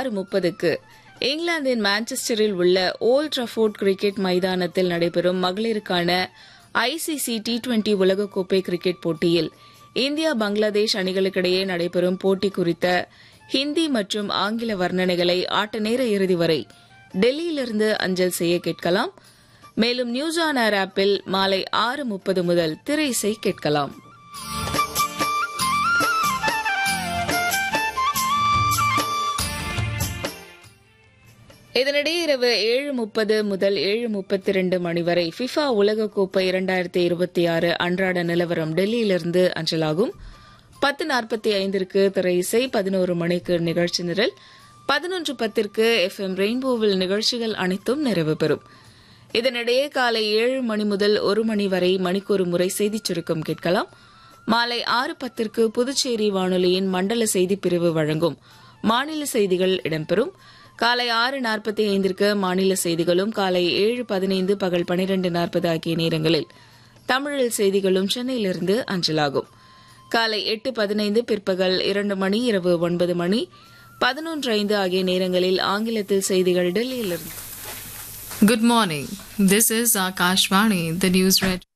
ஆறு முப்பதுக்கு இங்கிலாந்தின் மான்செஸ்டரில் உள்ள ஓல்ட் ட்ரஃபோர்ட் கிரிக்கெட் மைதானத்தில் நடைபெறும் மகளிருக்கான ஐசிசி டி டுவெண்டி உலகக்கோப்பை கிரிக்கெட் போட்டியில் இந்தியா பங்களாதேஷ் அணிகளுக்கிடையே நடைபெறும் போட்டி குறித்த ஹிந்தி மற்றும் ஆங்கில வர்ணனைகளை ஆட்ட நேர இறுதி வரை டெல்லியிலிருந்து அஞ்சல் செய்ய கேட்கலாம் மேலும் நியூஸ் ஆன் ஏர் ஆப்பில் மாலை ஆறு முப்பது முதல் திரை இசை கேட்கலாம் இதனிடையே இரவு ஏழு முப்பது முதல் ஏழு முப்பத்தி ரெண்டு மணி வரை ஃபிஃபா உலகக்கோப்பை இரண்டாயிரத்தி இருபத்தி ஆறு அன்றாட நிலவரம் டெல்லியிலிருந்து அஞ்சலாகும் பத்து நாற்பத்தி ஐந்திற்கு திரை இசை பதினோரு மணிக்கு நிகழ்ச்சி நிரல் பதினொன்று பத்திற்கு எஃப் எம் ரெயின்போவில் நிகழ்ச்சிகள் அனைத்தும் நிறைவு பெறும் இதனிடையே காலை ஏழு மணி முதல் ஒரு மணி வரை மணிக்கொரு முறை செய்திச் சுருக்கம் கேட்கலாம் மாலை ஆறு பத்திற்கு புதுச்சேரி வானொலியின் மண்டல செய்திப் பிரிவு வழங்கும் மாநில செய்திகள் இடம்பெறும் காலை ஆறு நாற்பத்தி ஐந்திற்கு மாநில செய்திகளும் காலை ஏழு பதினைந்து பகல் பனிரெண்டு நாற்பது ஆகிய நேரங்களில் தமிழில் செய்திகளும் சென்னையிலிருந்து அஞ்சலாகும் காலை எட்டு பதினைந்து பிற்பகல் இரண்டு மணி இரவு ஒன்பது மணி பதினொன்று ஐந்து ஆகிய நேரங்களில் ஆங்கிலத்தில் செய்திகள் டெல்லியிலிருந்து Good morning. This is Akashvani, the news read.